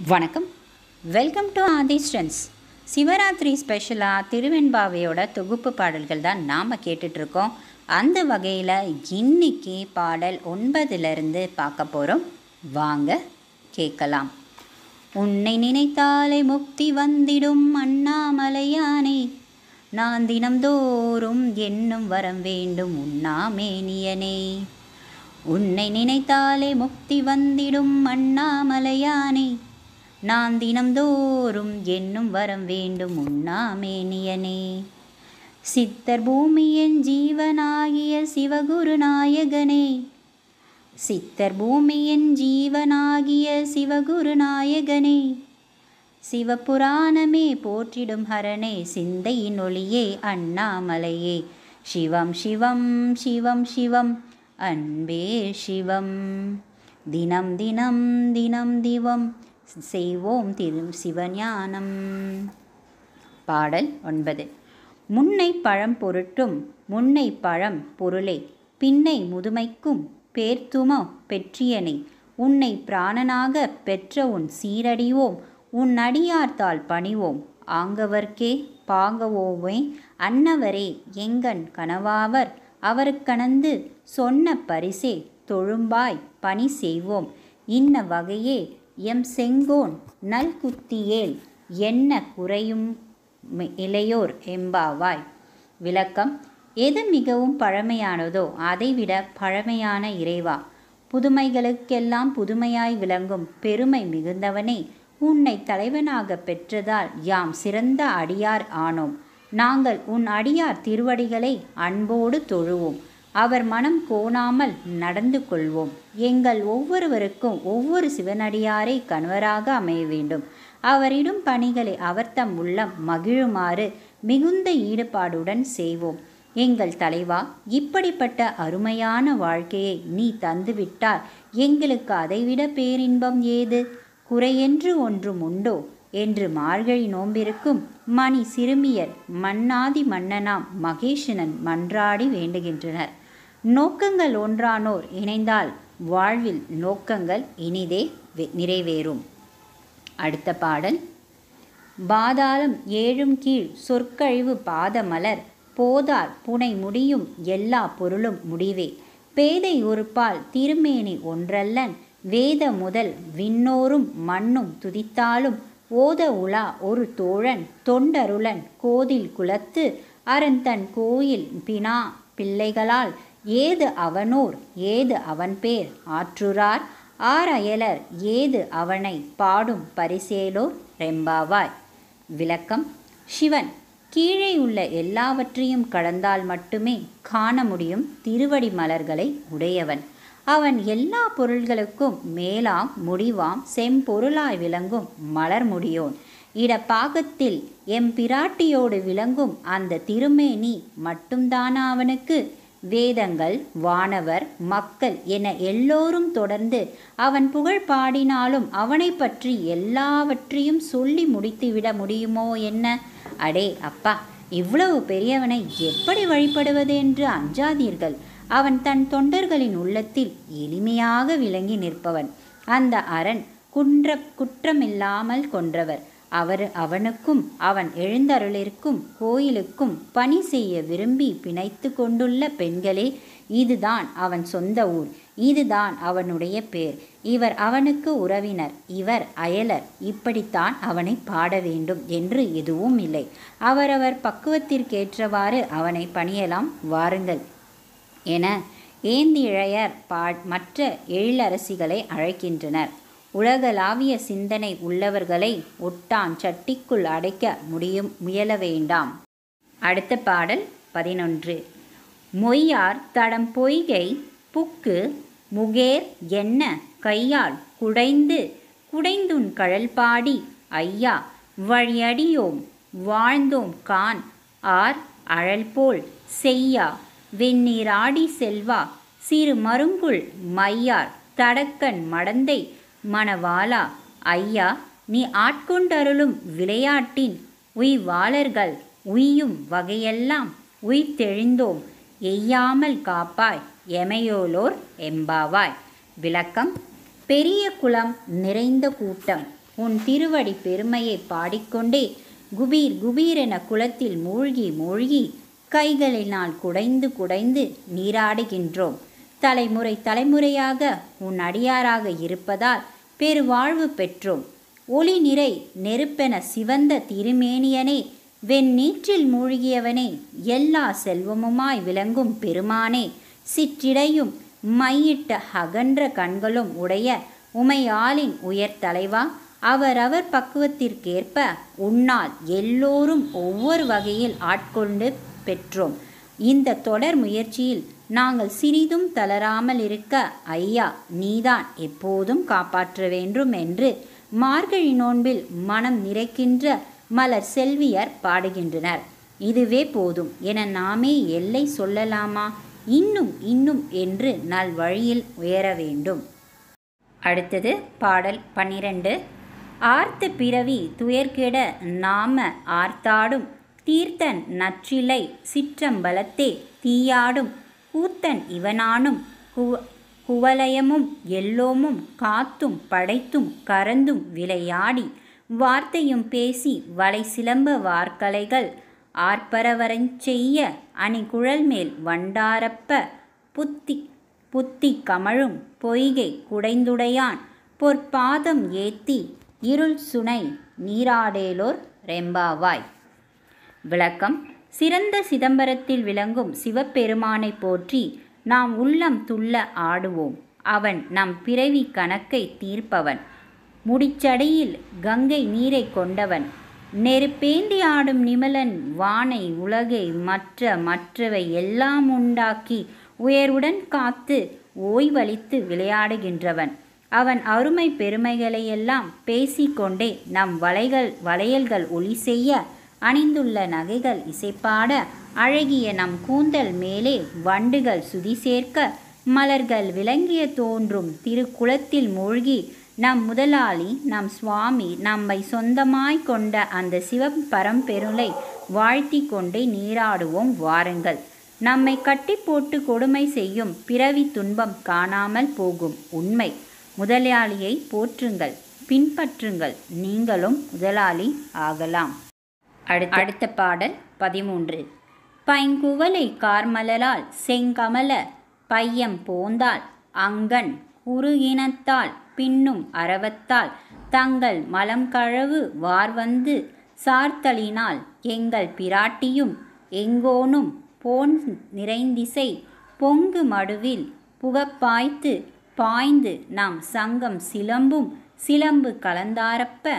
வணக்கம் welcome to ஆதிஸ்டன்ஸ் Shivaratri ஸ்பெஷலாக திருவெண்பாவையோட தொகுப்பு பாடல்கள் தான் நாம் கேட்டுட்ருக்கோம் அந்த வகையில் இன்னைக்கு பாடல் ஒன்பதுலேருந்து பார்க்க போகிறோம் வாங்க கேட்கலாம் உன்னை நினைத்தாலே முக்தி வந்திடும் அண்ணாமலையானே நான் தினம்தோறும் என்னும் வரம் வேண்டும் உண்ணாமேனியனே உன்னை நினைத்தாலே முக்தி வந்திடும் அண்ணாமலையானே நான் தினம்தோறும் என்னும் வரம் வேண்டும் உண்ணாமேனியனே சித்தர் பூமியின் ஜீவனாகிய சிவகுரு நாயகனே சித்தர் பூமியின் ஜீவனாகிய சிவகுரு நாயகனே சிவபுராணமே போற்றிடும் ஹரனே சிந்தையின் ஒளியே அண்ணாமலையே சிவம் சிவம் சிவம் சிவம் அன்பே சிவம் தினம் தினம் தினம் திவம் செய்வோம் திரு சிவஞானம் பாடல் ஒன்பது முன்னை பழம் பொருட்டும் முன்னை பழம் பொருளே பின்னை முதுமைக்கும் பேர்த்துமோ பெற்றியனை உன்னை பிராணனாக பெற்ற உன் சீரடிவோம் உன் அடியார்த்தால் பணிவோம் ஆங்கவர்க்கே பாங்கவோவே அன்னவரே எங்கன் கனவாவர் அவருக்கணந்து சொன்ன பரிசே தொழும்பாய் பணி செய்வோம் இன்ன வகையே எம் செங்கோன் நல்குத்தியேல் என்ன குறையும் இளையோர் எம்பாவாய் விளக்கம் எது மிகவும் பழமையானதோ அதைவிட பழமையான இறைவா புதுமைகளுக்கெல்லாம் புதுமையாய் விளங்கும் பெருமை மிகுந்தவனே உன்னை தலைவனாக பெற்றதால் யாம் சிறந்த அடியார் ஆனோம் நாங்கள் உன் அடியார் திருவடிகளை அன்போடு தொழுவோம் அவர் மனம் கோணாமல் நடந்து கொள்வோம் எங்கள் ஒவ்வொருவருக்கும் ஒவ்வொரு சிவனடியாரை கணவராக அமைய வேண்டும் அவரிடும் பணிகளை அவர் தம் உள்ளம் மகிழுமாறு மிகுந்த ஈடுபாடுடன் செய்வோம் எங்கள் தலைவா இப்படிப்பட்ட அருமையான வாழ்க்கையை நீ தந்துவிட்டால் எங்களுக்கு அதைவிட பேரின்பம் ஏது குறையென்று ஒன்றும் உண்டோ என்று மார்கழி நோம்பிருக்கும் மணி சிறுமியர் மன்னாதி மன்னனாம் மகேஷனன் மன்றாடி வேண்டுகின்றனர் நோக்கங்கள் ஒன்றானோர் இணைந்தால் வாழ்வில் நோக்கங்கள் இனிதே நிறைவேறும் அடுத்த பாடல் பாதாளம் ஏழும் கீழ் சொற்கழிவு பாதமலர் போதார் புனை முடியும் எல்லா பொருளும் முடிவே பேதை ஒருப்பால் திருமேனி ஒன்றல்லன் வேத முதல் விண்ணோரும் மண்ணும் துதித்தாலும் ஓத உலா ஒரு தோழன் தொண்டருளன் கோதில் குலத்து அறந்தன் கோயில் பினா பிள்ளைகளால் ஏது அவனோர் ஏது அவன் பேர் ஆற்றுறார் ஆரயலர் ஏது அவனை பாடும் பரிசேலோர் ரெம்பாவாய் விளக்கம் சிவன் கீழே உள்ள எல்லாவற்றையும் கடந்தால் மட்டுமே காண முடியும் திருவடி மலர்களை உடையவன் அவன் எல்லா பொருள்களுக்கும் மேலாம் முடிவாம் செம்பொருளாய் விளங்கும் மலர் முடியோன் இடப்பாகத்தில் எம் பிராட்டியோடு விளங்கும் அந்த திருமேனி மட்டும்தானா அவனுக்கு வேதங்கள் வானவர் மக்கள் என எல்லோரும் தொடர்ந்து அவன் புகழ் பாடினாலும் அவனை பற்றி எல்லாவற்றையும் சொல்லி முடித்துவிட முடியுமோ என்ன அடே அப்பா இவ்வளவு பெரியவனை எப்படி வழிபடுவது என்று அஞ்சாதீர்கள் அவன் தன் தொண்டர்களின் உள்ளத்தில் எளிமையாக விளங்கி நிற்பவன் அந்த அரண் குன்ற குற்றமில்லாமல் கொன்றவர் அவர் அவனுக்கும் அவன் எழுந்தருளிற்கும் கோயிலுக்கும் பணி செய்ய விரும்பி பிணைத்து கொண்டுள்ள பெண்களே இதுதான் அவன் சொந்த ஊர் இதுதான் அவனுடைய பேர் இவர் அவனுக்கு உறவினர் இவர் அயலர் இப்படித்தான் அவனை பாட வேண்டும் என்று எதுவும் இல்லை அவரவர் பக்குவத்திற்கேற்றவாறு அவனை பணியலாம் வாருங்கள் என ஏந்திழையர் பா மற்ற எழிலரசிகளை அழைக்கின்றனர் உலகளாவிய சிந்தனை உள்ளவர்களை ஒட்டான் சட்டிக்குள் அடைக்க முடியும் முயல வேண்டாம் அடுத்த பாடல் பதினொன்று மொய்யார் தடம் பொய்கை புக்கு முகேர் என்ன கையால் குடைந்து குடைந்துன் கழல் பாடி ஐயா வழியடியோம் வாழ்ந்தோம் கான் ஆர் அழல் போல் செய்யா வெந்நீராடி செல்வா சிறு மருங்குள் மையார் தடக்கன் மடந்தை மணவாளா ஐயா நீ ஆட்கொண்டருளும் விளையாட்டின் உய்வாளர்கள் உய்யும் வகையெல்லாம் உய்தெழுந்தோம் எய்யாமல் காப்பாய் எமையோலோர் எம்பாவாய் விளக்கம் பெரிய குளம் நிறைந்த கூட்டம் உன் திருவடி பெருமையை பாடிக்கொண்டே குபீர் குபீரென குளத்தில் மூழ்கி மூழ்கி கைகளினால் குடைந்து குடைந்து நீராடுகின்றோம் தலைமுறை தலைமுறையாக உன் அடியாராக இருப்பதால் பெருவாழ்வு பெற்றோம் ஒளி நிறை நெருப்பென சிவந்த திருமேனியனே வெண்ணீற்றில் மூழ்கியவனே எல்லா செல்வமுமாய் விளங்கும் பெருமானே சிற்றிடையும் மையிட்ட அகன்ற கண்களும் உடைய உமையாளின் உயர் தலைவா அவரவர் பக்குவத்திற்கேற்ப உன்னால் எல்லோரும் ஒவ்வொரு வகையில் ஆட்கொண்டு பெற்றோம் இந்த தொடர் முயற்சியில் நாங்கள் சிறிதும் தளராமல் இருக்க ஐயா நீதான் எப்போதும் காப்பாற்ற வேண்டும் என்று மார்கழி நோன்பில் மனம் நிறைக்கின்ற மலர் செல்வியர் பாடுகின்றனர் இதுவே போதும் என நாமே எல்லை சொல்லலாமா இன்னும் இன்னும் என்று நல் வழியில் உயர வேண்டும் அடுத்தது பாடல் பன்னிரண்டு ஆர்த்த பிறவி துயர்கெட நாம ஆர்த்தாடும் தீர்த்தன் நற்றிலை சிற்றம்பலத்தே தீயாடும் கூத்தன் இவனானும் குவ குவலயமும் எல்லோமும் காத்தும் படைத்தும் கறந்தும் விளையாடி வார்த்தையும் பேசி வலை சிலம்ப வார்க்கலைகள் ஆர்ப்பரவரஞ் செய்ய அணிகுழல் மேல் வண்டாரப்ப புத்தி புத்தி கமழும் பொய்கை குடைந்துடையான் பொற்பாதம் ஏத்தி இருள் சுனை நீராடேலோர் ரெம்பாவாய் விளக்கம் சிறந்த சிதம்பரத்தில் விளங்கும் சிவபெருமானை போற்றி நாம் உள்ளம் துள்ள ஆடுவோம் அவன் நம் பிறவி கணக்கை தீர்ப்பவன் முடிச்சடையில் கங்கை நீரை கொண்டவன் நெருப்பேந்தி ஆடும் நிமலன் வானை உலகை மற்ற மற்றவை எல்லாம் உண்டாக்கி உயர்வுடன் காத்து ஓய்வளித்து விளையாடுகின்றவன் அவன் அருமை பெருமைகளையெல்லாம் பேசிக்கொண்டே நம் வளைகள் வளையல்கள் ஒளி செய்ய அணிந்துள்ள நகைகள் இசைப்பாட அழகிய நம் கூந்தல் மேலே வண்டுகள் சுதி சேர்க்க மலர்கள் விளங்கிய தோன்றும் திருக்குளத்தில் மூழ்கி நம் முதலாளி நம் சுவாமி நம்மை சொந்தமாய் கொண்ட அந்த சிவம் பரம்பெருளை வாழ்த்தி கொண்டே நீராடுவோம் வாருங்கள் நம்மை கட்டி போட்டு கொடுமை செய்யும் பிறவி துன்பம் காணாமல் போகும் உண்மை முதலாளியை போற்றுங்கள் பின்பற்றுங்கள் நீங்களும் முதலாளி ஆகலாம் அடுத்த அடுத்த பாடல் பதிமூன்று பைங்குவலை கார்மலரால் செங்கமல பையம் போந்தால் அங்கன் குறுகினத்தால் பின்னும் அரவத்தால் தங்கள் மலம் கழவு வார்வந்து சார்த்தலினால் எங்கள் பிராட்டியும் எங்கோனும் போன் நிறைந்திசை பொங்கு மடுவில் புகப்பாய்த்து பாய்ந்து நாம் சங்கம் சிலம்பும் சிலம்பு கலந்தாரப்ப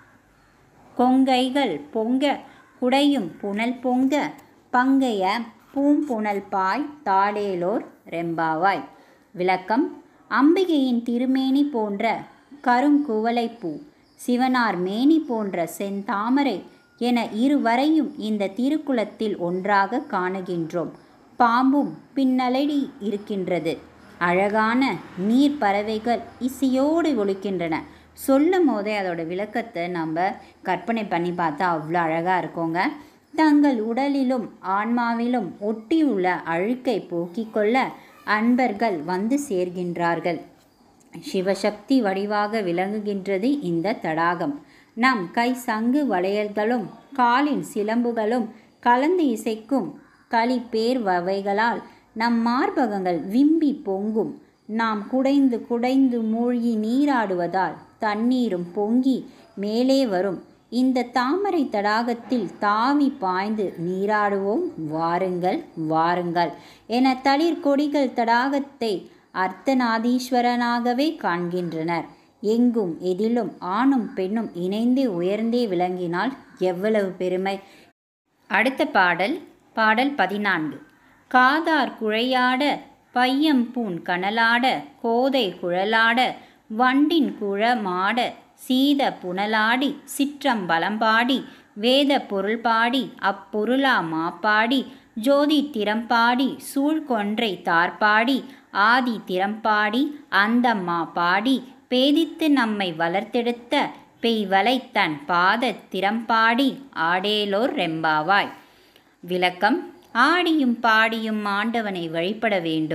கொங்கைகள் பொங்க குடையும் புனல் பொங்க பங்கைய பூம்புணல் பாய் தாளேலோர் ரெம்பாவாய் விளக்கம் அம்பிகையின் திருமேனி போன்ற கருங்குவளைப்பூ சிவனார் மேனி போன்ற செந்தாமரை என இருவரையும் இந்த திருக்குளத்தில் ஒன்றாக காணுகின்றோம் பாம்பும் பின்னலடி இருக்கின்றது அழகான நீர் பறவைகள் இசையோடு ஒழிக்கின்றன சொல்லும் போதே அதோட விளக்கத்தை நம்ம கற்பனை பண்ணி பார்த்தா அவ்வளோ அழகாக இருக்குங்க தங்கள் உடலிலும் ஆன்மாவிலும் ஒட்டியுள்ள அழுக்கை போக்கிக் கொள்ள அன்பர்கள் வந்து சேர்கின்றார்கள் சிவசக்தி வடிவாக விளங்குகின்றது இந்த தடாகம் நம் கை சங்கு வளையல்களும் காலின் சிலம்புகளும் கலந்து இசைக்கும் களி பேர் வகைகளால் நம் மார்பகங்கள் விம்பி பொங்கும் நாம் குடைந்து குடைந்து மூழ்கி நீராடுவதால் தண்ணீரும் பொங்கி மேலே வரும் இந்த தாமரை தடாகத்தில் தாவி பாய்ந்து நீராடுவோம் வாருங்கள் வாருங்கள் என தளிர் கொடிகள் தடாகத்தை அர்த்தநாதீஸ்வரனாகவே காண்கின்றனர் எங்கும் எதிலும் ஆணும் பெண்ணும் இணைந்தே உயர்ந்தே விளங்கினால் எவ்வளவு பெருமை அடுத்த பாடல் பாடல் பதினான்கு காதார் குழையாட பையம்பூன் கனலாட கோதை குழலாட வண்டின் குழமாட சீத புனலாடி சிற்றம்பலம்பாடி வேத பொருள் பாடி அப்பொருளா மாப்பாடி ஜோதி திறம்பாடி சூழ்கொன்றை தார்பாடி ஆதி திறம்பாடி அந்தம்மா பாடி பேதித்து நம்மை வளர்த்தெடுத்த பெய்வலை தன் பாத திறம்பாடி ஆடேலோர் ரெம்பாவாய் விளக்கம் ஆடியும் பாடியும் ஆண்டவனை வழிபட வேண்டும்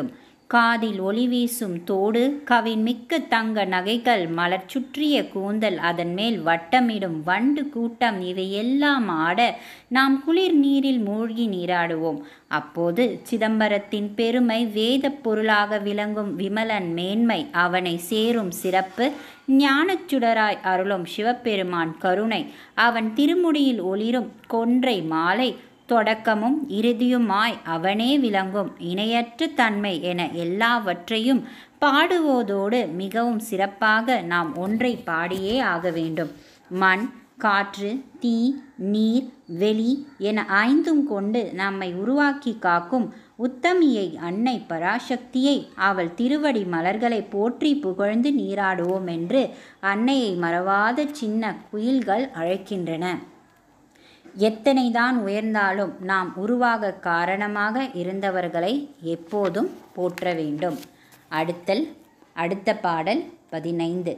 காதில் ஒளி வீசும் தோடு கவின் மிக்க தங்க நகைகள் மலர் சுற்றிய கூந்தல் அதன் மேல் வட்டமிடும் வண்டு கூட்டம் இவையெல்லாம் ஆட நாம் குளிர் நீரில் மூழ்கி நீராடுவோம் அப்போது சிதம்பரத்தின் பெருமை வேத பொருளாக விளங்கும் விமலன் மேன்மை அவனை சேரும் சிறப்பு ஞானச்சுடராய் அருளும் சிவபெருமான் கருணை அவன் திருமுடியில் ஒளிரும் கொன்றை மாலை தொடக்கமும் இறுதியுமாய் அவனே விளங்கும் இணையற்ற தன்மை என எல்லாவற்றையும் பாடுவதோடு மிகவும் சிறப்பாக நாம் ஒன்றை பாடியே ஆக வேண்டும் மண் காற்று தீ நீர் வெளி என ஐந்தும் கொண்டு நம்மை உருவாக்கி காக்கும் உத்தமியை அன்னை பராசக்தியை அவள் திருவடி மலர்களை போற்றி புகழ்ந்து நீராடுவோம் என்று அன்னையை மறவாத சின்ன குயில்கள் அழைக்கின்றன எத்தனைதான் உயர்ந்தாலும் நாம் உருவாக காரணமாக இருந்தவர்களை எப்போதும் போற்ற வேண்டும் அடுத்தல் அடுத்த பாடல் பதினைந்து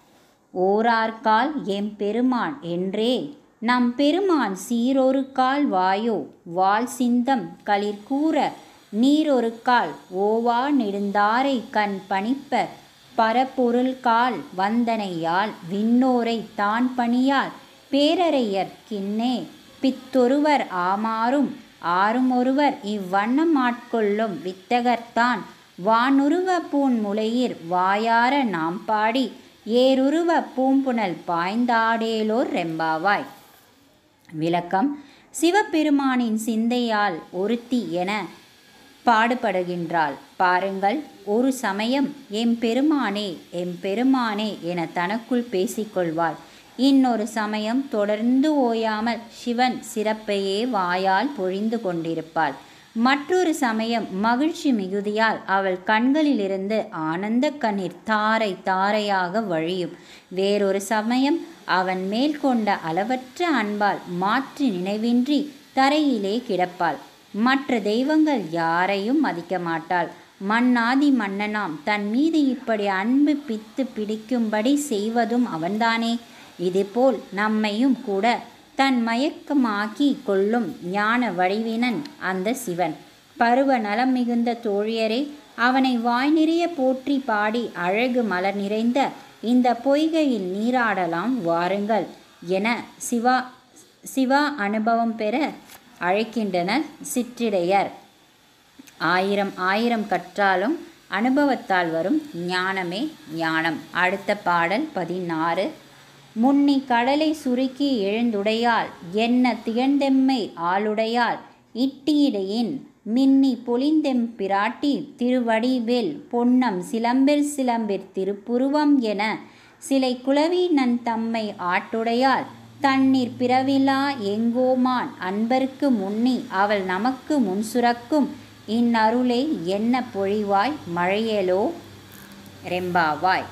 ஓரார்கால் எம் பெருமான் என்றே நம் பெருமான் சீரொரு கால் வாயோ வால் சிந்தம் களிர் கூற நீரொரு கால் ஓவா நெடுந்தாரை கண் பணிப்ப பரப்பொருள் கால் வந்தனையால் விண்ணோரை தான் பணியால் பேரறையர் கிண்ணே பித்தொருவர் ஆமாறும் ஆறும் ஒருவர் இவ்வண்ணம் ஆட்கொள்ளும் வித்தகர்தான் வானுருவ பூன் முளையிர் வாயார நாம் பாடி ஏருருவ பூம்புணல் பாய்ந்தாடேலோர் ரெம்பாவாய் விளக்கம் சிவபெருமானின் சிந்தையால் ஒருத்தி என பாடுபடுகின்றாள் பாருங்கள் ஒரு சமயம் எம் பெருமானே எம் பெருமானே என தனக்குள் பேசிக்கொள்வாள் இன்னொரு சமயம் தொடர்ந்து ஓயாமல் சிவன் சிறப்பையே வாயால் பொழிந்து கொண்டிருப்பாள் மற்றொரு சமயம் மகிழ்ச்சி மிகுதியால் அவள் கண்களிலிருந்து ஆனந்த கண்ணீர் தாரை தாரையாக வழியும் வேறொரு சமயம் அவன் மேல் கொண்ட அளவற்ற அன்பால் மாற்றி நினைவின்றி தரையிலே கிடப்பாள் மற்ற தெய்வங்கள் யாரையும் மதிக்க மாட்டாள் மன்னாதி மன்னனாம் தன் மீது இப்படி அன்பு பித்து பிடிக்கும்படி செய்வதும் அவன்தானே இதுபோல் நம்மையும் கூட தன் மயக்கமாக்கி கொள்ளும் ஞான வடிவினன் அந்த சிவன் பருவ நலம் மிகுந்த தோழியரே அவனை வாய் நிறைய போற்றி பாடி அழகு மலர் நிறைந்த இந்த பொய்கையில் நீராடலாம் வாருங்கள் என சிவா சிவா அனுபவம் பெற அழைக்கின்றனர் சிற்றிடையர் ஆயிரம் ஆயிரம் கற்றாலும் அனுபவத்தால் வரும் ஞானமே ஞானம் அடுத்த பாடல் பதினாறு முன்னி கடலை சுருக்கி எழுந்துடையால் என்ன திகழ்ந்தெம்மை ஆளுடையால் இட்டீடையின் மின்னி பொலிந்தெம் பிராட்டி திருவடிவேல் பொன்னம் சிலம்பில் சிலம்பிற் திருப்புருவம் என சிலை குளவி நன் தம்மை ஆட்டுடையால் தண்ணீர் பிறவிலா எங்கோமான் அன்பர்க்கு முன்னி அவள் நமக்கு முன்சுரக்கும் இந்நருளே என்ன பொழிவாய் மழையலோ ரெம்பாவாய்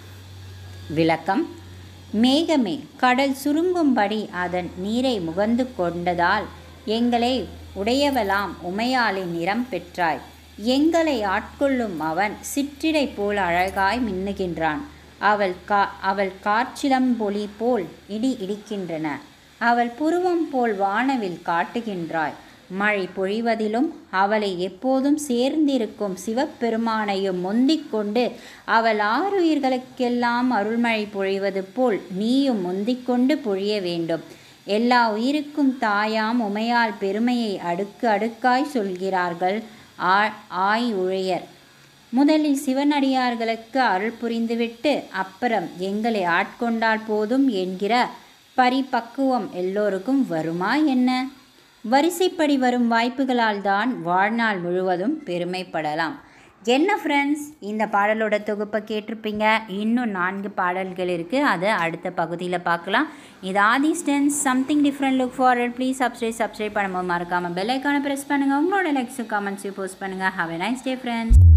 விளக்கம் மேகமே கடல் சுருங்கும்படி அதன் நீரை முகந்து கொண்டதால் எங்களை உடையவலாம் உமையாளின் நிறம் பெற்றாய் எங்களை ஆட்கொள்ளும் அவன் சிற்றிடை போல் அழகாய் மின்னுகின்றான் அவள் கா அவள் காற்றிலம்பொலி போல் இடி இடிக்கின்றன அவள் புருவம் போல் வானவில் காட்டுகின்றாய் மழை பொழிவதிலும் அவளை எப்போதும் சேர்ந்திருக்கும் சிவபெருமானையும் முந்திக் கொண்டு அவள் ஆறுயிர்களுக்கெல்லாம் அருள்மழை பொழிவது போல் நீயும் முந்திக் கொண்டு பொழிய வேண்டும் எல்லா உயிருக்கும் தாயாம் உமையால் பெருமையை அடுக்கு அடுக்காய் சொல்கிறார்கள் ஆ ஆய் உழையர் முதலில் சிவனடியார்களுக்கு அருள் புரிந்துவிட்டு அப்புறம் எங்களை ஆட்கொண்டால் போதும் என்கிற பரிபக்குவம் எல்லோருக்கும் வருமா என்ன வரிசைப்படி வரும் வாய்ப்புகளால் தான் வாழ்நாள் முழுவதும் பெருமைப்படலாம் என்ன ஃப்ரெண்ட்ஸ் இந்த பாடலோட தொகுப்பை கேட்டிருப்பீங்க இன்னும் நான்கு பாடல்கள் இருக்குது அதை அடுத்த பகுதியில் பார்க்கலாம் இது ஆதி ஸ்டென்ஸ் something different look forward please subscribe subscribe பண்ணும்போது மறக்காமல் பெல் ஐக்கானை ப்ரெஸ் பண்ணுங்கள் உங்களோட லைக்ஸும் கமெண்ட்ஸையும் போஸ்ட் பண்ணுங்கள் have a nice day friends